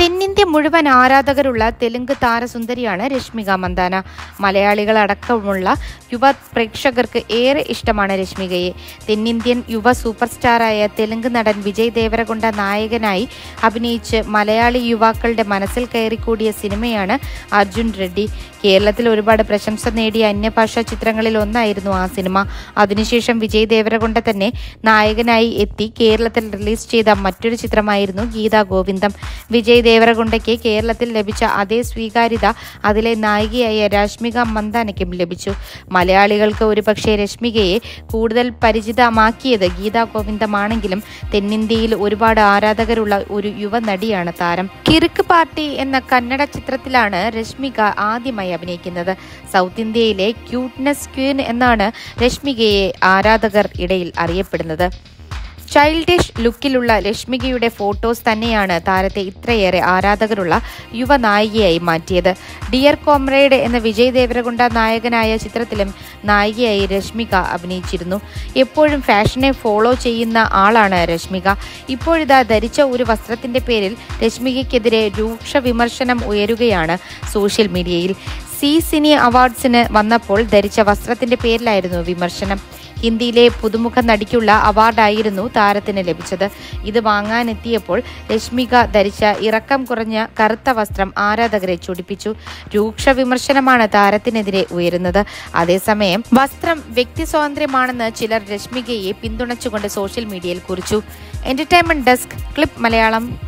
തെന്നിന്ത്യ മുഴുവൻ ആരാധകരുള്ള തെലുങ്ക് താരസുന്ദരിയാണ് രശ്മിക മന്ദാന മലയാളികളടക്കമുള്ള യുവ പ്രേക്ഷകർക്ക് ഏറെ ഇഷ്ടമാണ് രശ്മികയെ തെന്നിന്ത്യൻ യുവ സൂപ്പർ സ്റ്റാറായ തെലുങ്ക് നടൻ വിജയ് ദേവരകൊണ്ട നായകനായി അഭിനയിച്ച് മലയാളി യുവാക്കളുടെ മനസ്സിൽ കയറിക്കൂടിയ സിനിമയാണ് അർജുൻ റെഡ്ഡി കേരളത്തിൽ ഒരുപാട് പ്രശംസ നേടിയ അന്യഭാഷാ ചിത്രങ്ങളിൽ ഒന്നായിരുന്നു ആ സിനിമ അതിനുശേഷം വിജയ് ദേവരകൊണ്ട തന്നെ നായകനായി എത്തി കേരളത്തിൽ റിലീസ് ചെയ്ത മറ്റൊരു ചിത്രമായിരുന്നു ഗീതാ ഗോവിന്ദം വിജയ് ദേവരകൊണ്ടയ്ക്ക് കേരളത്തിൽ ലഭിച്ച അതേ സ്വീകാര്യത അതിലെ നായികയായ രശ്മിക മന്ദാനയ്ക്കും ലഭിച്ചു മലയാളികൾക്ക് ഒരുപക്ഷെ രശ്മികയെ കൂടുതൽ പരിചിതമാക്കിയത് ഗീതാ ഗോവിന്ദമാണെങ്കിലും തെന്നിന്ത്യയിൽ ഒരുപാട് ആരാധകരുള്ള ഒരു യുവ നടിയാണ് താരം കിറുക്ക് പാർട്ടി എന്ന കന്നഡ ചിത്രത്തിലാണ് രശ്മിക ആദ്യമായി അഭിനയിക്കുന്നത് സൗത്ത് ഇന്ത്യയിലെ ക്യൂട്ട്നെസ് ക്വീൻ എന്നാണ് രശ്മികയെ ആരാധകർ ഇടയിൽ അറിയപ്പെടുന്നത് ചൈൽഡിഷ് ലുക്കിലുള്ള രശ്മികയുടെ ഫോട്ടോസ് തന്നെയാണ് താരത്തെ ഇത്രയേറെ ആരാധകരുള്ള യുവനായികയായി മാറ്റിയത് ഡിയർ കോമ്രേഡ് എന്ന വിജയ് ദേവരകൊണ്ട നായകനായ ചിത്രത്തിലും നായികയായി രശ്മിക അഭിനയിച്ചിരുന്നു എപ്പോഴും ഫാഷനെ ഫോളോ ചെയ്യുന്ന ആളാണ് രശ്മിക ഇപ്പോഴിതാ ധരിച്ച ഒരു വസ്ത്രത്തിന്റെ പേരിൽ രശ്മികയ്ക്കെതിരെ രൂക്ഷ വിമർശനം ഉയരുകയാണ് സോഷ്യൽ മീഡിയയിൽ സി സിനി അവാർഡ്സിന് വന്നപ്പോൾ ധരിച്ച വസ്ത്രത്തിന്റെ പേരിലായിരുന്നു വിമർശനം ഹിന്ദിയിലെ പുതുമുഖ നടിക്കുള്ള അവാർഡായിരുന്നു താരത്തിന് ലഭിച്ചത് ഇത് വാങ്ങാനെത്തിയപ്പോൾ രശ്മിക ധരിച്ച ഇറക്കം കുറഞ്ഞ കറുത്ത വസ്ത്രം ആരാധകരെ ചൊടിപ്പിച്ചു രൂക്ഷ വിമർശനമാണ് താരത്തിനെതിരെ ഉയരുന്നത് അതേസമയം വസ്ത്രം വ്യക്തി സ്വാതന്ത്ര്യമാണെന്ന് ചിലർ രശ്മികയെ പിന്തുണച്ചുകൊണ്ട് സോഷ്യൽ മീഡിയയിൽ കുറിച്ചു എന്റർടൈൻമെന്റ് ഡെസ്ക് ക്ലിപ്പ് മലയാളം